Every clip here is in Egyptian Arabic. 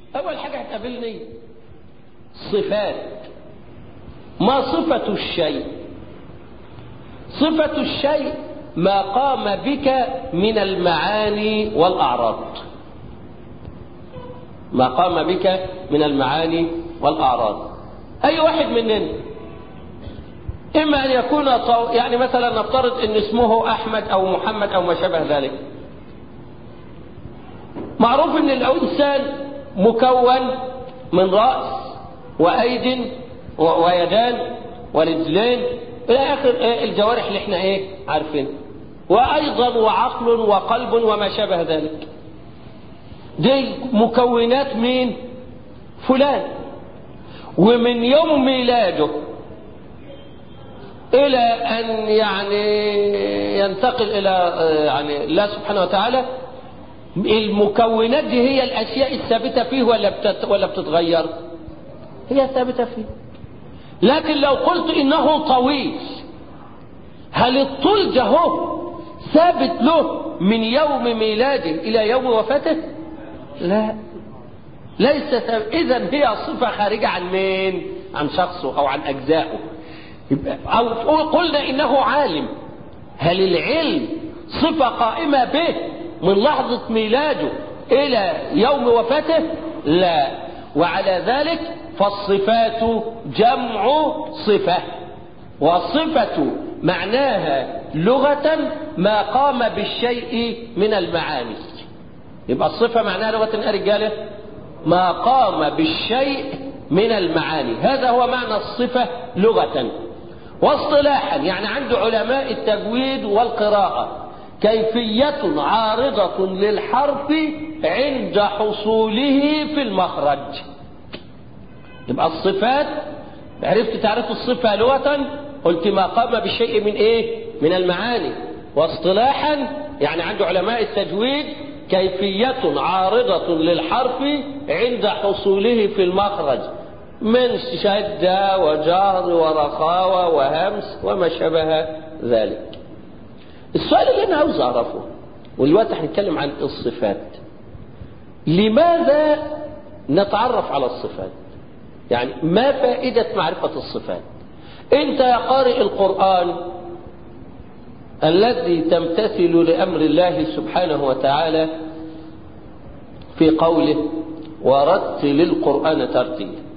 أول حاجة هتقابلني صفات ما صفة الشيء صفة الشيء ما قام بك من المعاني والأعراض ما قام بك من المعاني والأعراض أي واحد مننا إما أن يكون طو... يعني مثلا نفترض أن اسمه أحمد أو محمد أو ما شابه ذلك معروف أن الإنسان مكون من رأس وأيد ويدان ورجلين إلى آخر إيه الجوارح اللي احنا إيه عارفين وأيضا وعقل وقلب وما شابه ذلك دي مكونات مين فلان ومن يوم ميلاده إلى أن يعني ينتقل إلى يعني الله سبحانه وتعالى المكونات دي هي الأشياء الثابتة فيه ولا بتت ولا بتتغير؟ هي ثابتة فيه. لكن لو قلت إنه طويل هل الطول ده هو ثابت له من يوم ميلاده إلى يوم وفاته؟ لا ليس ثابت إذا هي صفة خارجة عن مين؟ عن شخصه أو عن أجزائه. أو قلنا إنه عالم هل العلم صفة قائمة به من لحظة ميلاده إلى يوم وفاته لا وعلى ذلك فالصفات جمع صفة والصفة معناها لغة ما قام بالشيء من المعاني يبقى الصفة معناها لغة يا رجالة ما قام بالشيء من المعاني هذا هو معنى الصفة لغة واصطلاحا يعني عند علماء التجويد والقراءة كيفية عارضة للحرف عند حصوله في المخرج يبقى الصفات عرفت تعرف الصفة لغة قلت ما قام بالشيء من ايه من المعاني واصطلاحا يعني عند علماء التجويد كيفية عارضة للحرف عند حصوله في المخرج من شدة وجهر ورخاوة وهمس وما شابه ذلك السؤال اللي أنا عاوز أعرفه والوقت هنتكلم عن الصفات لماذا نتعرف على الصفات يعني ما فائدة معرفة الصفات انت يا قارئ القرآن الذي تمتثل لأمر الله سبحانه وتعالى في قوله ورتل القرآن ترتيلا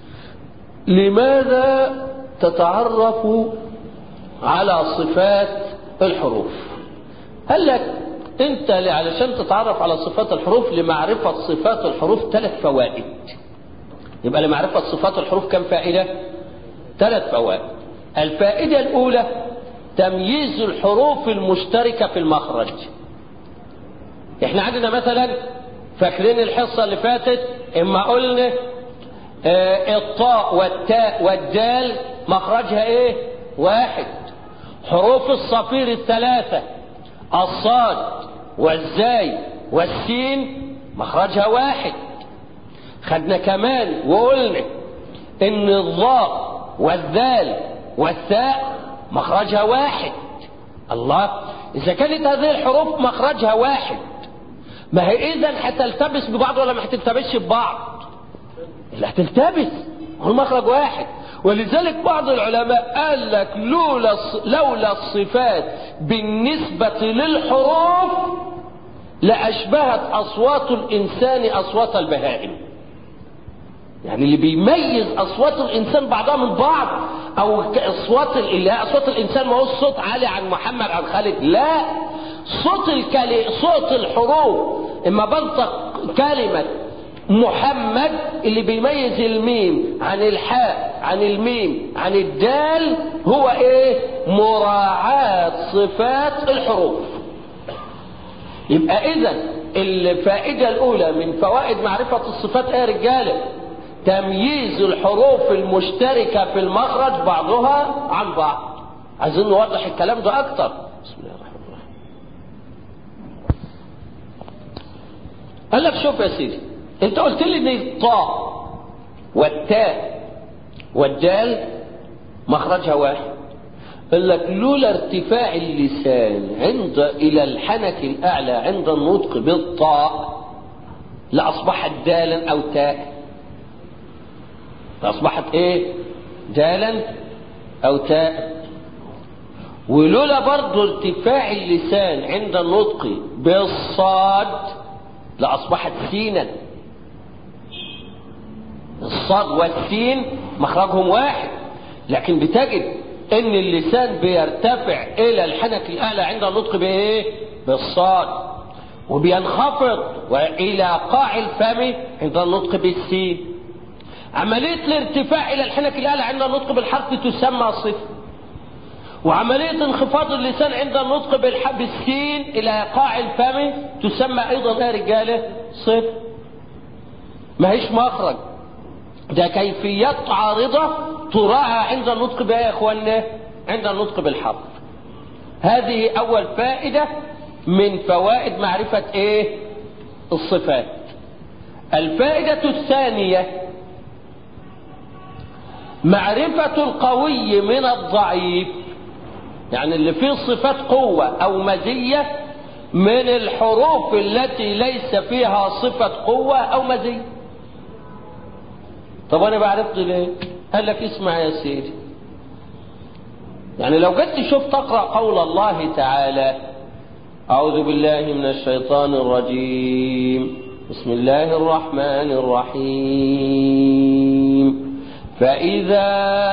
لماذا تتعرف على صفات الحروف قال لك انت علشان تتعرف على صفات الحروف لمعرفة صفات الحروف ثلاث فوائد يبقى لمعرفة صفات الحروف كم فائدة ثلاث فوائد الفائدة الأولى تمييز الحروف المشتركة في المخرج احنا عندنا مثلا فاكرين الحصة اللي فاتت اما قلنا اه الطاء والتاء والدال مخرجها ايه واحد حروف الصفير الثلاثة الصاد والزاي والسين مخرجها واحد خدنا كمان وقلنا ان الضاء والذال والثاء مخرجها واحد الله اذا كانت هذه الحروف مخرجها واحد ما هي اذا هتلتبس ببعض ولا ما هتلتبسش ببعض اللي هتلتبس هو المخرج واحد ولذلك بعض العلماء قال لك لولا لولا الصفات بالنسبة للحروف لأشبهت أصوات الإنسان أصوات البهائم يعني اللي بيميز أصوات الإنسان بعضها من بعض أو أصوات اللي أصوات الإنسان ما هو الصوت عالي عن محمد عن خالد لا صوت الكلي صوت الحروف إما بنطق كلمة محمد اللي بيميز الميم عن الحاء عن الميم عن الدال هو ايه مراعاة صفات الحروف يبقى اذا الفائدة الاولى من فوائد معرفة الصفات ايه يا رجالة تمييز الحروف المشتركة في المخرج بعضها عن بعض عايزين نوضح الكلام ده اكتر بسم الله الرحمن الرحيم قال لك شوف يا سيدي انت قلت لي ان الطاء والتاء والدال مخرجها واحد قال لك لولا ارتفاع اللسان عند الى الحنك الاعلى عند النطق بالطاء لأصبحت دالا أو تاء فأصبحت إيه دالا أو تاء ولولا برضو ارتفاع اللسان عند النطق بالصاد لأصبحت سينا الصاد والسين مخرجهم واحد لكن بتجد ان اللسان بيرتفع الى الحنك الاعلى عند النطق بايه بالصاد وبينخفض والى قاع الفم عند النطق بالسين عملية الارتفاع الى الحنك الاعلى عند النطق بالحرف تسمى صفر وعملية انخفاض اللسان عند النطق بالح- بالسين الى قاع الفم تسمى ايضا يا رجالة صفر ما هيش مخرج ده كيفيات عارضة تراعى عند النطق بها يا اخوانا عند النطق بالحرف هذه اول فائدة من فوائد معرفة ايه الصفات الفائدة الثانية معرفة القوي من الضعيف يعني اللي فيه صفات قوة او مزية من الحروف التي ليس فيها صفة قوة او مزية طب انا بعرفت ليه قال لك اسمع يا سيدي يعني لو جيت تشوف تقرا قول الله تعالى اعوذ بالله من الشيطان الرجيم بسم الله الرحمن الرحيم فاذا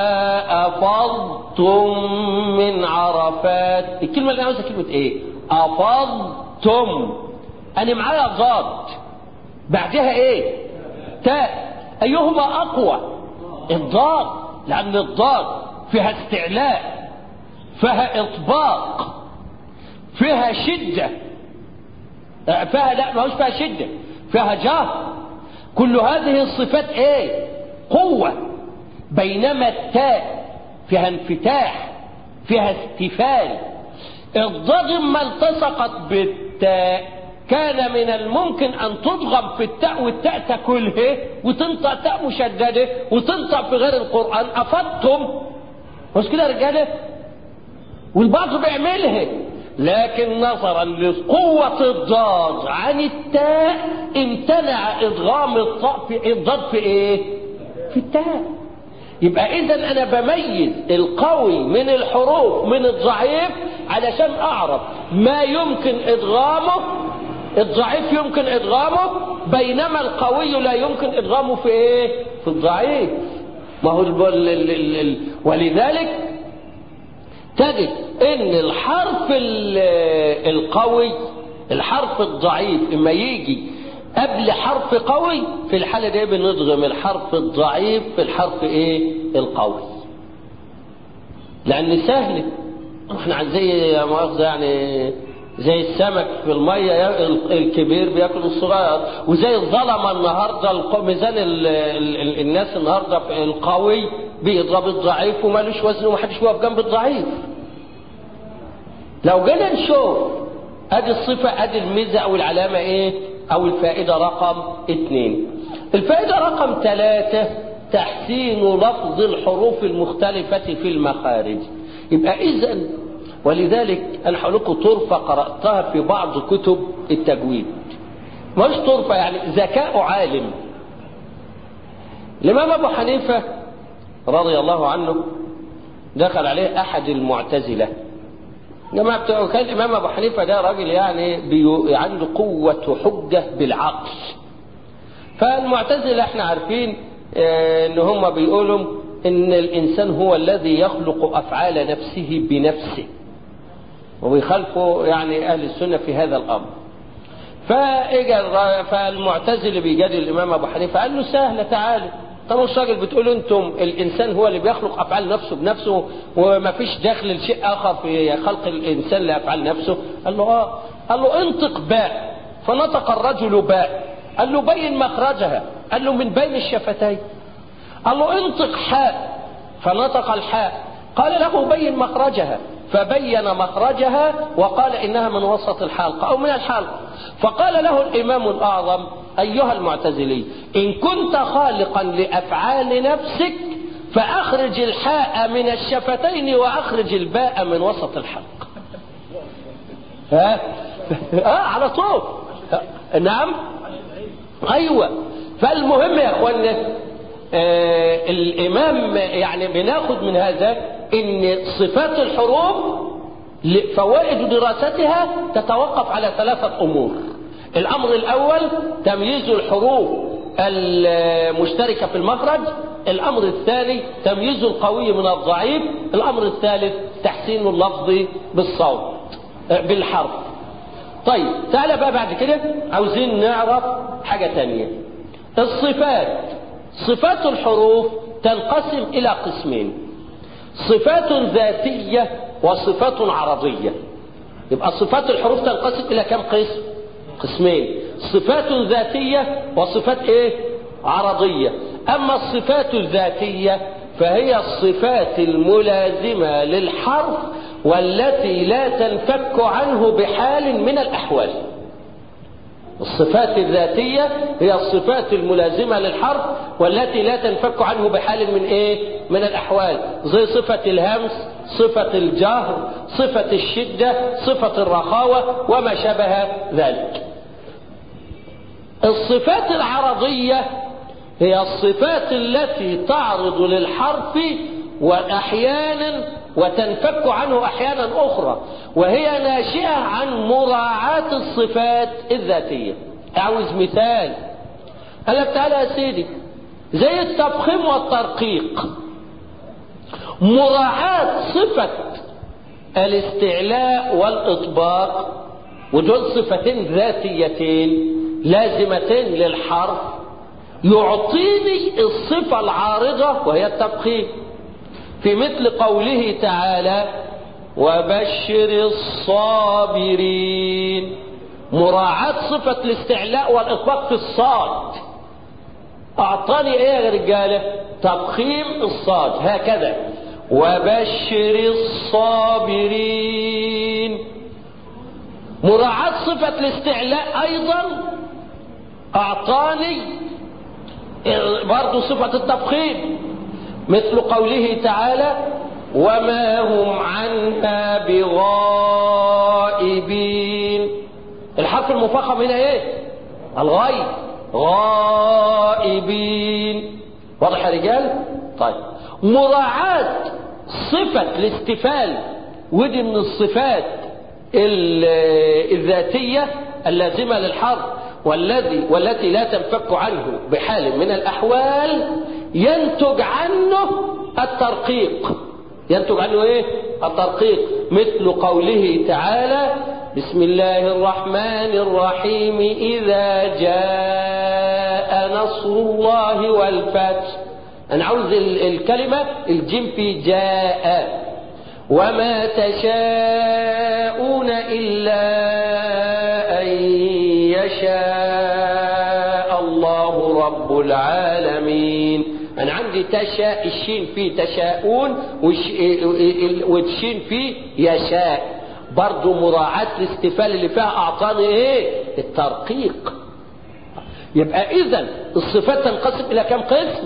افضتم من عرفات الكلمه اللي انا عاوزها كلمه ايه افضتم انا معايا ضاد بعدها ايه تاء أيهما أقوى الضاد لأن الضاد فيها استعلاء فيها إطباق فيها شدة فيها لا ما هوش فيها شدة فيها جهر كل هذه الصفات ايه قوة بينما التاء فيها انفتاح فيها استفال الضاد ما التصقت بالتاء كان من الممكن ان تضغم في التاء والتاء تاكلها وتنطق تاء مشدده وتنطق في غير القران افضتم مش كده يا رجاله والبعض بيعملها لكن نظرا لقوة الضاد عن التاء امتنع ادغام الطاء في الضاد في ايه؟ في التاء يبقى اذا انا بميز القوي من الحروف من الضعيف علشان اعرف ما يمكن ادغامه الضعيف يمكن ادغامه بينما القوي لا يمكن ادغامه في ايه في الضعيف ما هو ال ال ال ال ولذلك تجد ان الحرف القوي الحرف الضعيف اما يجي قبل حرف قوي في الحالة دي بنضغم الحرف الضعيف في الحرف ايه القوي لان سهل احنا زي مؤاخذة يعني زي السمك في المية الكبير بياكل الصغير وزي الظلمة النهاردة ميزان ال ال الناس النهاردة في القوي بيضرب الضعيف ومالوش وزن ومحدش واقف جنب الضعيف لو جينا نشوف ادي الصفة ادي الميزة او العلامة ايه او الفائدة رقم اثنين الفائدة رقم ثلاثة تحسين لفظ الحروف المختلفة في المخارج يبقى اذا ولذلك انا هقول لكم طرفه قراتها في بعض كتب التجويد مش طرفه يعني ذكاء عالم الامام ابو حنيفه رضي الله عنه دخل عليه احد المعتزله جماعة بتوع كان الامام ابو حنيفه ده راجل يعني بيو عنده قوه حجه بالعقل فالمعتزله احنا عارفين اه ان هم بيقولوا ان الانسان هو الذي يخلق افعال نفسه بنفسه وبيخالفوا يعني اهل السنه في هذا الامر فاجى فالمعتزل بيجادل الامام ابو حنيفه قال له سهله تعالى طب مش راجل بتقول انتم الانسان هو اللي بيخلق افعال نفسه بنفسه وما فيش دخل لشيء اخر في خلق الانسان لافعال نفسه قال له اه قال له انطق باء فنطق الرجل باء قال له بين مخرجها قال له من بين الشفتين قال له انطق حاء فنطق الحاء قال له بين مخرجها فبين مخرجها وقال انها من وسط الحلقه او من الحلقه فقال له الامام الاعظم ايها المعتزلي ان كنت خالقا لافعال نفسك فاخرج الحاء من الشفتين واخرج الباء من وسط الحلقه ها اه على طول نعم ايوه فالمهم يا اخوانا آه الامام يعني بناخد من هذا ان صفات الحروف فوائد دراستها تتوقف على ثلاثة امور الامر الاول تمييز الحروف المشتركة في المخرج الامر الثاني تمييز القوي من الضعيف الامر الثالث تحسين اللفظ بالصوت بالحرف طيب تعالى بقى بعد كده عاوزين نعرف حاجة تانية الصفات صفات الحروف تنقسم الى قسمين صفات ذاتية وصفات عرضية يبقى صفات الحروف تنقسم الى كم قسم قسمين صفات ذاتية وصفات ايه عرضية اما الصفات الذاتية فهي الصفات الملازمة للحرف والتي لا تنفك عنه بحال من الاحوال الصفات الذاتية هي الصفات الملازمة للحرف والتي لا تنفك عنه بحال من ايه من الاحوال زي صفة الهمس صفة الجهر صفة الشدة صفة الرخاوة وما شابه ذلك الصفات العرضية هي الصفات التي تعرض للحرف واحيانا وتنفك عنه احيانا اخرى وهي ناشئه عن مراعاه الصفات الذاتيه عاوز مثال قال لك تعالى يا سيدي زي التفخيم والترقيق مراعاه صفه الاستعلاء والاطباق ودول صفتين ذاتيتين لازمتين للحرف يعطيني الصفه العارضه وهي التفخيم في مثل قوله تعالى وبشر الصابرين مراعاة صفة الاستعلاء والإطلاق في الصاد أعطاني إيه يا رجالة تضخيم الصاد هكذا وبشر الصابرين مراعاة صفة الاستعلاء أيضا أعطاني برضو صفة التفخيم مثل قوله تعالى وما هم عنها بغائبين الحرف المفخم هنا ايه الغايب غائبين واضح يا رجال طيب مراعاة صفة الاستفال ودي من الصفات الذاتية اللازمة للحرف والذي والتي لا تنفك عنه بحال من الأحوال ينتج عنه الترقيق ينتج عنه ايه الترقيق مثل قوله تعالى بسم الله الرحمن الرحيم إذا جاء نصر الله والفتح أنا عاوز الكلمة الجيم في جاء وما تشاءون إلا أن يشاء الله رب العالمين أنا عندي تشاء الشين فيه تشاءون والشين فيه يشاء برضو مراعاة الاستفال اللي فيها أعطاني إيه الترقيق يبقى إذا الصفات تنقسم إلى كم قسم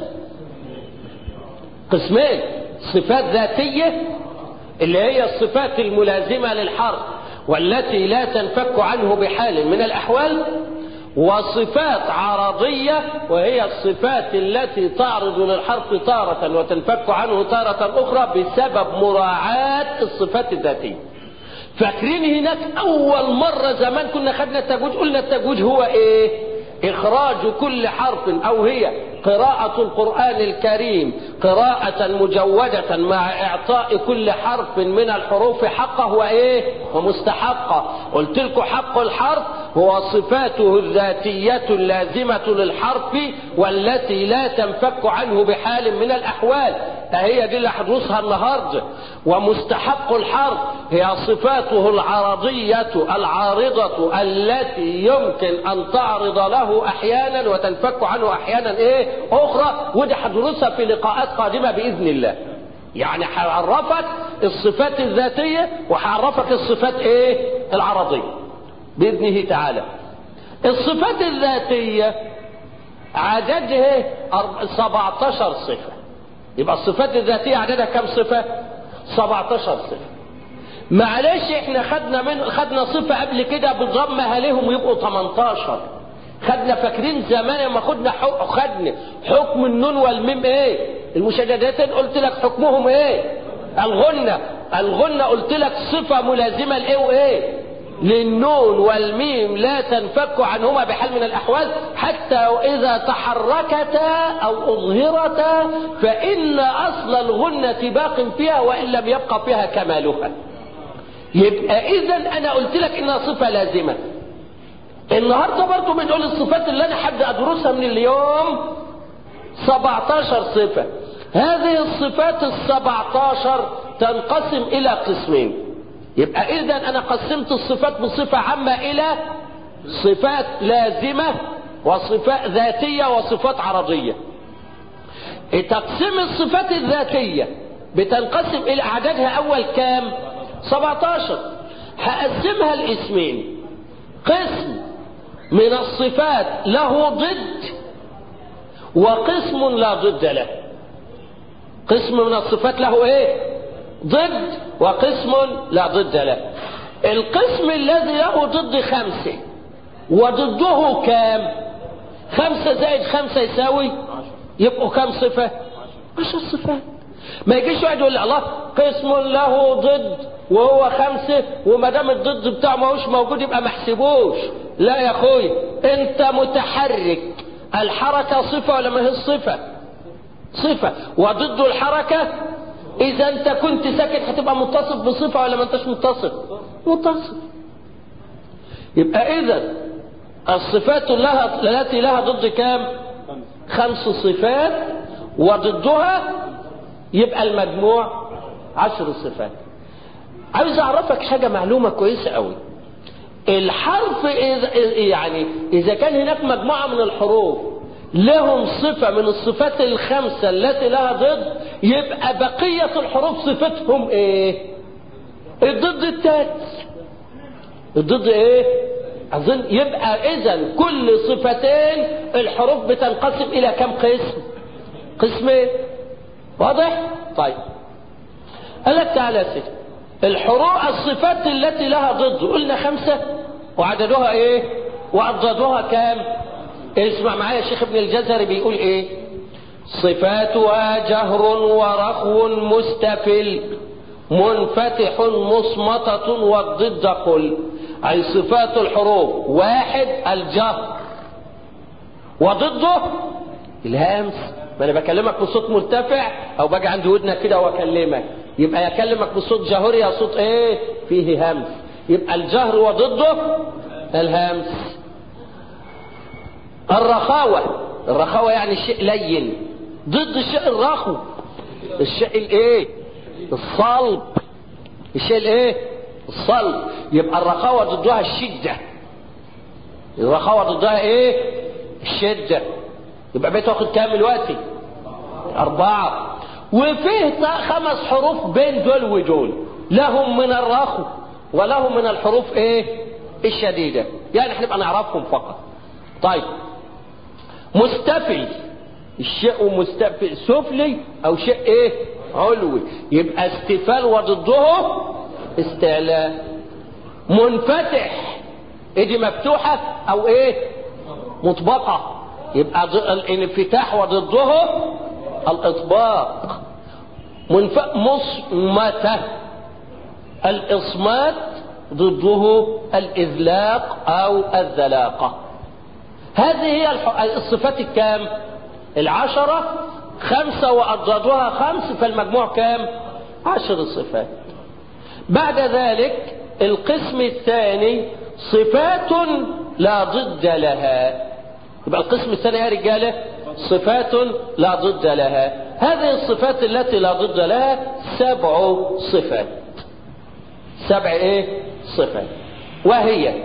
قسمين صفات ذاتية اللي هي الصفات الملازمة للحرف والتي لا تنفك عنه بحال من الأحوال وصفات عرضية وهي الصفات التي تعرض للحرف تارة وتنفك عنه تارة أخرى بسبب مراعاة الصفات الذاتية فاكرين هناك أول مرة زمان كنا خدنا التجويد قلنا التجويد هو إيه إخراج كل حرف أو هي قراءة القرآن الكريم قراءة مجودة مع إعطاء كل حرف من الحروف حقه وإيه ومستحقه قلت لكم حق الحرف هو صفاته الذاتية اللازمة للحرف والتي لا تنفك عنه بحال من الأحوال هي دي اللي هدرسها النهارده ومستحق الحرف هي صفاته العرضية العارضة التي يمكن أن تعرض له أحيانا وتنفك عنه أحيانا إيه أخرى ودي هدرسها في لقاءات قادمة بإذن الله يعني هعرفك الصفات الذاتية وهعرفك الصفات إيه العرضية بإذنه تعالى الصفات الذاتية عددها 17 صفة يبقى الصفات الذاتية عددها كم صفة 17 صفة معلش احنا خدنا من خدنا صفة قبل كده بنضمها لهم يبقوا 18 خدنا فاكرين زمان لما خدنا حق خدنا حكم النون والميم ايه المشددتين قلت لك حكمهم ايه الغنة الغنة قلت لك صفة ملازمة لايه وايه للنون والميم لا تنفك عنهما بحال من الأحوال حتى إذا تحركتا أو أظهرتا فإن أصل الغنة باق فيها وإن لم يبقى فيها كمالها يبقى إذا أنا قلت لك إنها صفة لازمة النهاردة برضو بنقول الصفات اللي أنا حابب أدرسها من اليوم 17 صفة هذه الصفات السبعتاشر تنقسم إلى قسمين يبقى إذا أنا قسمت الصفات بصفة عامة إلى صفات لازمة وصفات ذاتية وصفات عرضية تقسيم الصفات الذاتية بتنقسم إلى عددها أول كام 17 هقسمها لاسمين قسم من الصفات له ضد وقسم لا ضد له قسم من الصفات له ايه ضد وقسم لا ضد له القسم الذي له ضد خمسة وضده كام خمسة زائد خمسة يساوي يبقوا كام صفة عشر صفات ما يجيش واحد يقول لي الله قسم له ضد وهو خمسة وما دام الضد بتاعه ما هوش موجود يبقى ما احسبوش لا يا اخوي انت متحرك الحركة صفة ولا ما هي الصفة صفة وضد الحركة اذا انت كنت ساكت هتبقى متصف بصفة ولا ما انتش متصف متصف يبقى اذا الصفات لها التي لها ضد كام خمس صفات وضدها يبقى المجموع عشر صفات عايز اعرفك حاجة معلومة كويسة قوي الحرف إذا يعني اذا كان هناك مجموعة من الحروف لهم صفة من الصفات الخمسة التي لها ضد يبقى بقية الحروف صفتهم ايه الضد التالت الضد ايه اظن يبقى اذا كل صفتين الحروف بتنقسم الى كم قسم قسمين واضح طيب قال لك تعالى يا سيدي الحروف الصفات التي لها ضد قلنا خمسة وعددها ايه وعددها كام اسمع معايا الشيخ ابن الجزري بيقول ايه صفاتها جهر ورخو مستفل منفتح مصمتة والضد قل أي صفات الحروف واحد الجهر وضده الهمس ما انا بكلمك بصوت مرتفع او باجي عند ودنك كده واكلمك يبقى يكلمك بصوت جهوري يا صوت ايه فيه همس يبقى الجهر وضده الهمس الرخاوة الرخاوة يعني الشيء لين ضد الشيء الرخو الشيء الايه الصلب الشيء الايه الصلب يبقى الرخاوة ضدها الشدة الرخاوة ضدها ايه الشدة يبقى بيت واخد كام دلوقتي أربعة وفيه خمس حروف بين دول ودول لهم من الرخو ولهم من الحروف ايه الشديدة يعني احنا نبقى نعرفهم فقط طيب مستفل الشيء مستفل سفلي او شيء ايه علوي يبقى استفال وضده استعلاء منفتح ايدي مفتوحة او ايه مطبقة يبقى الانفتاح وضده الاطباق منف... مصمتة الاصمات ضده الاذلاق او الذلاقة هذه هي الصفات الكام العشرة خمسة وأضدادها خمس فالمجموع كام عشر صفات بعد ذلك القسم الثاني صفات لا ضد لها يبقى القسم الثاني يا رجاله صفات لا ضد لها هذه الصفات التي لا ضد لها سبع صفات سبع ايه صفات وهي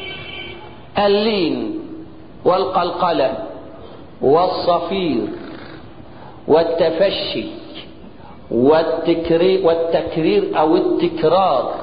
اللين والقلقلة والصفير والتفشي والتكرير, والتكرير أو التكرار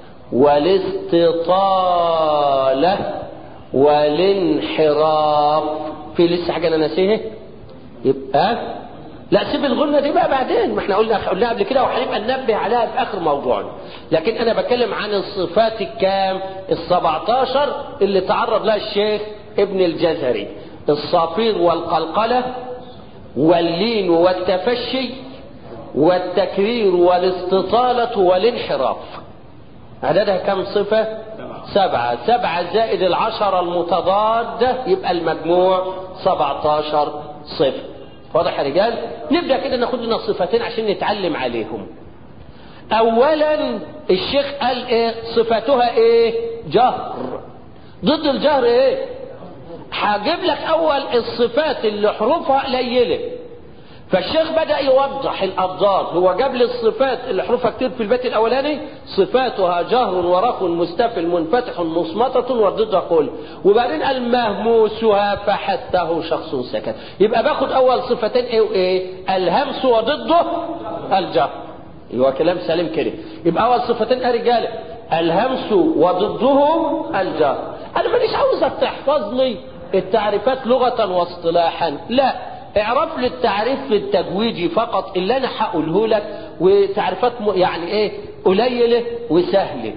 والاستطالة والانحراف في لسه حاجة أنا ناسيها يبقى لا سيب الغنة دي بقى بعدين ما احنا قلنا قلنا قبل كده وهنبقى ننبه عليها في آخر موضوعنا لكن أنا بتكلم عن الصفات الكام ال 17 اللي تعرض لها الشيخ ابن الجزري الصافير والقلقلة واللين والتفشي والتكرير والاستطالة والانحراف عددها كم صفة سبعة سبعة زائد العشرة المتضادة يبقى المجموع سبعة عشر صفة واضح يا رجال نبدأ كده ناخد لنا صفتين عشان نتعلم عليهم اولا الشيخ قال ايه صفتها ايه جهر ضد الجهر ايه هجيب لك اول الصفات اللي حروفها قليله فالشيخ بدا يوضح الابضاد هو جاب لي الصفات اللي حروفها كتير في البيت الاولاني صفاتها جهر ورخ مستفل منفتح مصمتة وضدها قل وبعدين قال مهموسها فحته شخص سكت يبقى باخد اول صفتين ايه وايه الهمس وضده الجهر يبقى كلام سليم كده يبقى اول صفتين يا رجاله الهمس وضده الجهر انا مانيش عاوزك تحفظ لي التعريفات لغة واصطلاحا لا اعرف لي التعريف في التجويدي فقط اللي انا هقوله لك وتعريفات يعني ايه قليلة وسهلة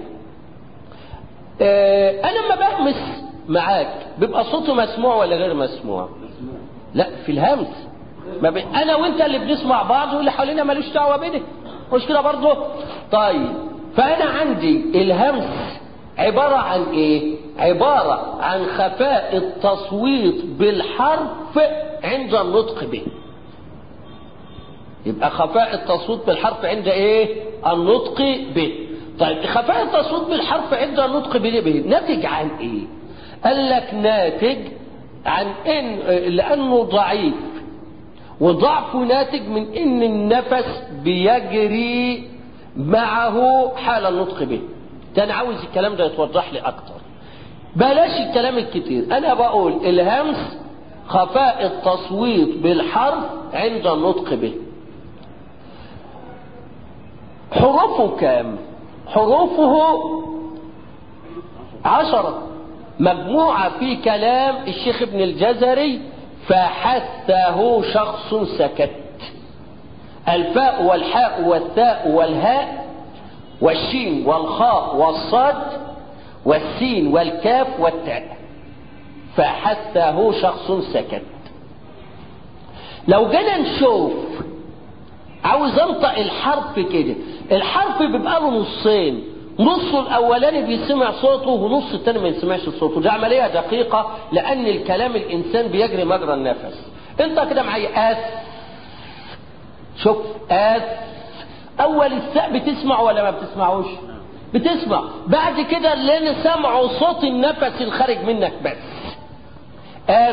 اه انا لما بهمس معاك بيبقى صوته مسموع ولا غير مسموع لا في الهمس ما بي... انا وانت اللي بنسمع بعض واللي حوالينا ملوش دعوه بينا مش كده برضه طيب فانا عندي الهمس عبارة عن ايه عبارة عن خفاء التصويت بالحرف عند النطق به يبقى خفاء التصويت بالحرف عند ايه النطق به طيب خفاء التصويت بالحرف عند النطق به ناتج عن ايه قال لك ناتج عن ان لانه ضعيف وضعفه ناتج من ان النفس بيجري معه حال النطق به ده انا عاوز الكلام ده يتوضح لي اكتر بلاش الكلام الكتير انا بقول الهمس خفاء التصويت بالحرف عند النطق به حروفه كام حروفه عشرة مجموعة في كلام الشيخ ابن الجزري فحثه شخص سكت الفاء والحاء والثاء والهاء والشين والخاء والصاد والسين والكاف والتاء فحثه شخص سكت لو جينا نشوف عاوز انطق الحرف كده الحرف بيبقى له نصين نصه الاولاني بيسمع صوته ونص التاني ما يسمعش صوته دي عمليه دقيقه لان الكلام الانسان بيجري مجرى النفس انت كده معايا اس شوف اس اول الساء بتسمع ولا ما بتسمعوش بتسمع بعد كده اللي انا سامعه صوت النفس الخارج منك بس اس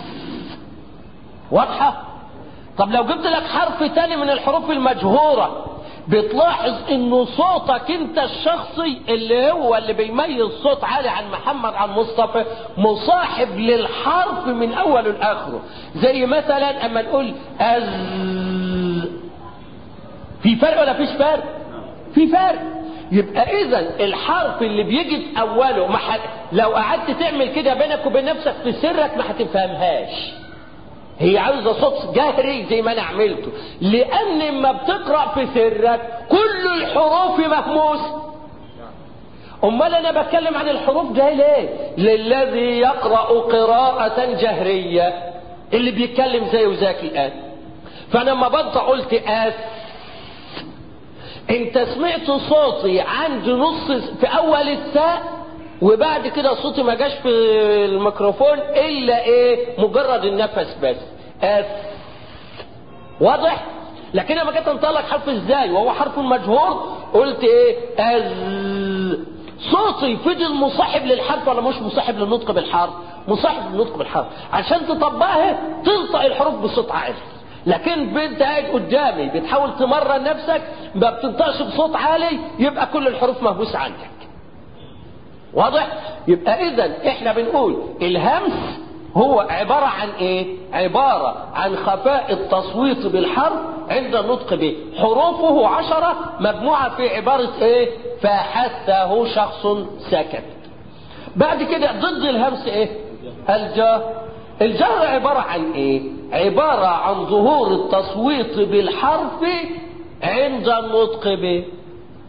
واضحه طب لو جبت لك حرف تاني من الحروف المجهوره بتلاحظ انه صوتك انت الشخصي اللي هو اللي بيميز صوت عالي عن محمد عن مصطفى مصاحب للحرف من اوله لاخره زي مثلا اما نقول از في فرق ولا فيش فرق في فرق يبقى اذا الحرف اللي بيجي في اوله ما حد لو قعدت تعمل كده بينك وبين نفسك في سرك ما هتفهمهاش هي عاوزة صوت جهري زي ما انا عملته لان لما بتقرأ في سرك كل الحروف مهموسة امال انا بتكلم عن الحروف ده ليه للذي يقرأ قراءة جهرية اللي بيتكلم زي وزاك الان فانا لما بنطق قلت اس انت سمعت صوتي عند نص في اول الساء وبعد كده صوتي ما جاش في الميكروفون الا ايه مجرد النفس بس اف واضح لكن لما جيت انطلق حرف ازاي وهو حرف مجهور قلت ايه از صوتي فضل مصاحب للحرف ولا مش مصاحب للنطق بالحرف مصاحب للنطق بالحرف عشان تطبقها تنطق الحروف بصوت عالي لكن بنت قاعد قدامي بتحاول تمرن نفسك ما بتنطقش بصوت عالي يبقى كل الحروف مهووسه عندك واضح يبقى اذا احنا بنقول الهمس هو عبارة عن ايه عبارة عن خفاء التصويت بالحرف عند النطق به حروفه عشرة مجموعة في عبارة ايه فحثه شخص سكت بعد كده ضد الهمس ايه الجهر الجهر عبارة عن ايه عبارة عن ظهور التصويت بالحرف عند النطق به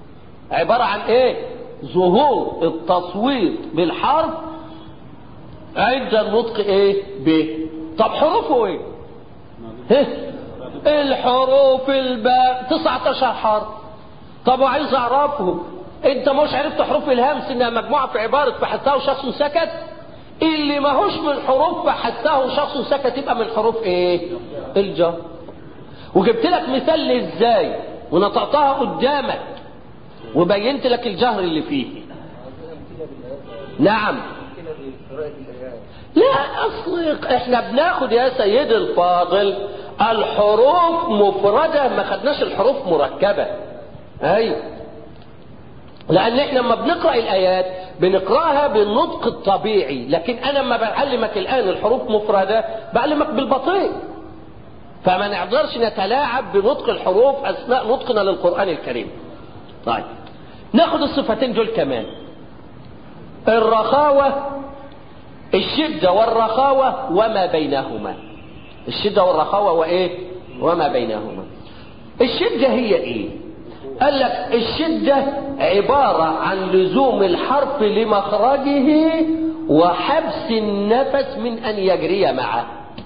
عبارة عن ايه ظهور التصويت بالحرف عند النطق ايه ب طب حروفه ايه ها؟ الحروف الباء 19 حرف طب وعايز اعرفهم انت مش عرفت حروف الهمس انها مجموعه في عباره فحساه شخص سكت اللي ماهوش من حروف فحساه شخص سكت يبقى من حروف ايه الجر وجبت لك مثال ازاي ونطقتها قدامك وبينت لك الجهر اللي فيه نعم لا اصل احنا بناخد يا سيدي الفاضل الحروف مفردة ما خدناش الحروف مركبة ايوه لان احنا لما بنقرا الايات بنقراها بالنطق الطبيعي لكن انا لما بعلمك الان الحروف مفردة بعلمك بالبطيء فما نقدرش نتلاعب بنطق الحروف اثناء نطقنا للقران الكريم طيب ناخد الصفتين دول كمان الرخاوة الشدة والرخاوة وما بينهما الشدة والرخاوة وإيه وما بينهما الشدة هي إيه قال لك الشدة عبارة عن لزوم الحرف لمخرجه وحبس النفس من أن يجري معه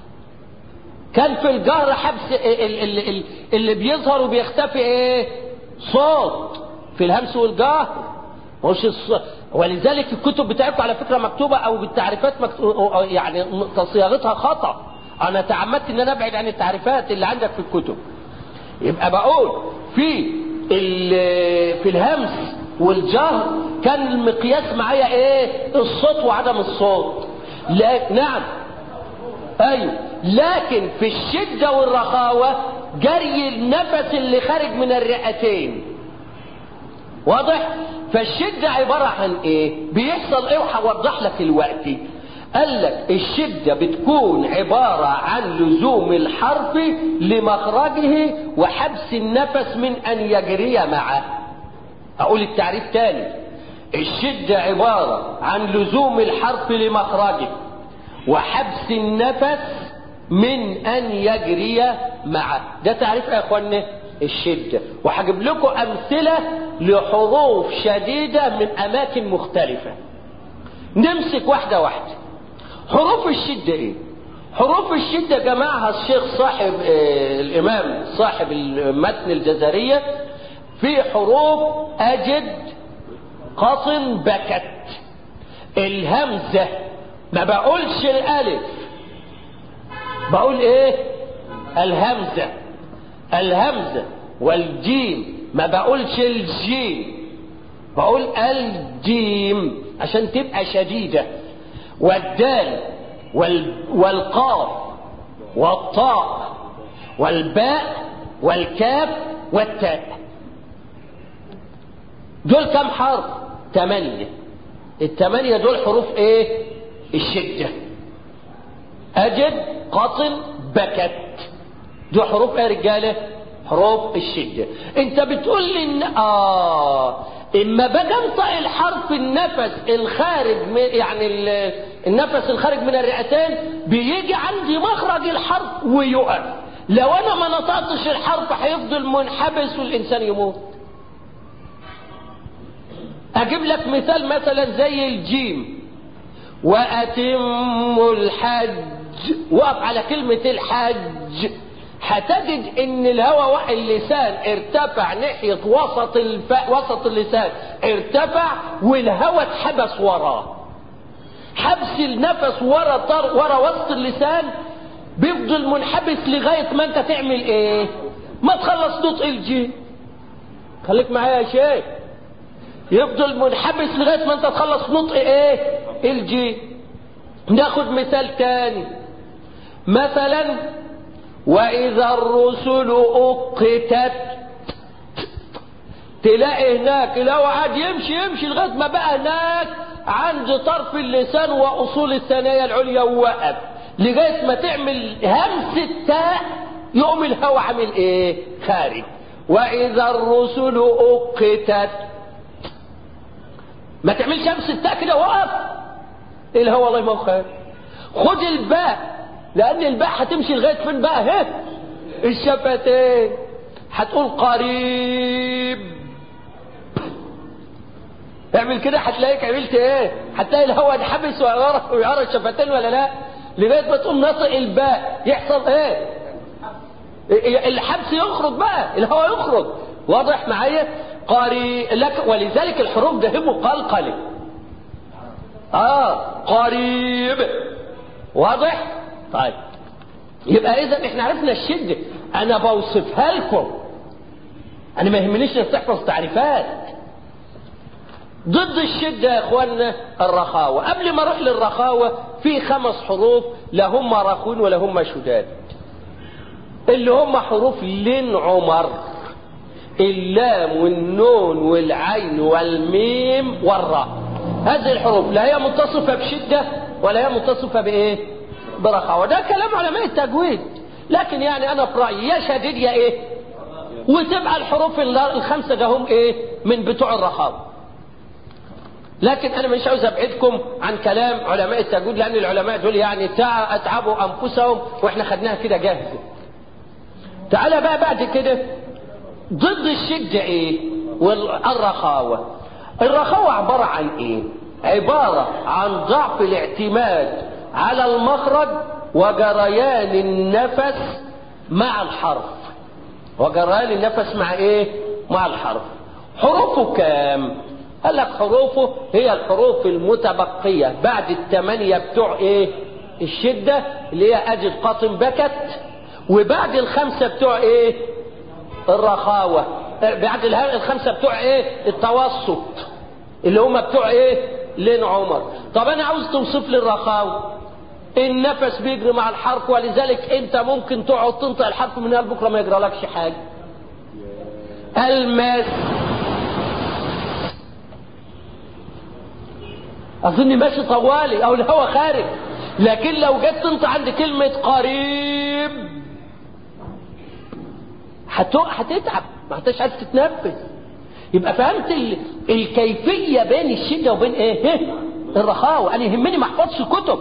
كان في الجهر حبس اللي, اللي بيظهر وبيختفي ايه صوت في الهمس والجهر مش الص... ولذلك الكتب بتاعتكم على فكره مكتوبه او بالتعريفات مكتوبة يعني تصياغتها خطا انا تعمدت ان انا ابعد عن التعريفات اللي عندك في الكتب يبقى بقول في في الهمس والجهر كان المقياس معايا ايه الصوت وعدم الصوت لا نعم ايوه لكن في الشدة والرخاوة جري النفس اللي خارج من الرئتين واضح فالشدة عبارة عن ايه بيحصل ايه وهوضح لك الوقت قال لك الشدة بتكون عبارة عن لزوم الحرف لمخرجه وحبس النفس من ان يجري معه اقول التعريف تاني الشدة عبارة عن لزوم الحرف لمخرجه وحبس النفس من ان يجري معه ده تعريف يا اخوانا الشدة وهجيب لكم امثلة لحروف شديدة من اماكن مختلفة نمسك واحدة واحدة حروف الشدة ايه حروف الشدة جمعها الشيخ صاحب آه الامام صاحب المتن الجزرية في حروف اجد قطن بكت الهمزة ما بقولش الالف بقول ايه الهمزة الهمزة والجيم ما بقولش الجيم بقول الجيم عشان تبقى شديدة والدال وال والقاف والطاء والباء والكاف والتاء دول كم حرف ثمانية الثمانية دول حروف ايه الشدة أجد قطن بكت دي حروف ايه يا رجالة حروف الشدة انت بتقول لي ان اه اما باجي انطق الحرف النفس الخارج من يعني النفس الخارج من الرئتين بيجي عندي مخرج الحرف ويقف لو انا ما نطقتش الحرف هيفضل منحبس والانسان يموت اجيب لك مثال مثلا زي الجيم واتم الحج وقف على كلمة الحج هتجد ان الهواء اللسان ارتفع ناحية وسط الف... وسط اللسان ارتفع والهواء اتحبس وراه حبس النفس ورا طر... ورا وسط اللسان بيفضل منحبس لغاية ما انت تعمل ايه ما تخلص نطق الجي خليك معايا يا شيخ يفضل منحبس لغاية ما انت تخلص نطق ايه الجي ناخد مثال تاني مثلا واذا الرسل اقتت تلاقي هناك لو قعد يمشي يمشي لغايه ما بقى هناك عند طرف اللسان واصول الثنايا العليا ووقف لغايه ما تعمل همس التاء يقوم الهواء عامل ايه خارج واذا الرسل اقتت ما تعملش همس التاء كده وقف الهواء الله ما هو خارج خد الباء لان الباء هتمشي لغايه فين بقى ها الشفتين هتقول قريب اعمل كده هتلاقيك عملت ايه هتلاقي الهواء اتحبس ويعرى الشفتين ولا لا لغايه ما تقوم ناطق الباء يحصل ايه الحبس يخرج بقى الهواء يخرج واضح معايا قري لك ولذلك الحروف ده مقلقله اه قريب واضح طيب يبقى اذا احنا عرفنا الشده انا بوصفها لكم انا ما يهمنيش انك تحفظ تعريفات ضد الشدة يا اخوانا الرخاوة قبل ما اروح للرخاوة في خمس حروف لا هم رخون ولا هم شداد اللي هم حروف لين عمر اللام والنون والعين والميم والراء هذه الحروف لا هي متصفة بشدة ولا هي متصفة بايه برخاوة ده كلام علماء التجويد لكن يعني انا في رأيي يا شديد يا ايه وتبقى الحروف الخمسة ده هم ايه من بتوع الرخاوة لكن انا مش عاوز ابعدكم عن كلام علماء التجويد لان العلماء دول يعني اتعبوا انفسهم واحنا خدناها كده جاهزه تعالى بقى بعد كده ضد الشدة ايه والرخاوة الرخاوة عبارة عن ايه عبارة عن ضعف الاعتماد على المخرج وجريان النفس مع الحرف وجريان النفس مع ايه مع الحرف حروفه كام قال لك حروفه هي الحروف المتبقية بعد الثمانية بتوع ايه الشدة اللي هي اجد قاطن بكت وبعد الخمسة بتوع ايه الرخاوة بعد الخمسة بتوع ايه التوسط اللي هم بتوع ايه لين عمر طب انا عاوز توصف لي الرخاوة النفس بيجري مع الحرف ولذلك انت ممكن تقعد تنطق الحرف من هنا بكره ما يجرالكش حاجه المس اظن ماشي طوالي او الهوا خارج لكن لو جيت تنطق عند كلمه قريب هتتعب ما انتش عارف تتنفس يبقى فهمت ال... الكيفيه بين الشده وبين ايه الرخاوه انا يهمني ما احفظش كتب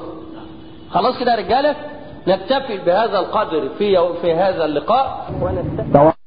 خلاص كده يا رجاله نكتفي بهذا القدر في في هذا اللقاء ونستفيد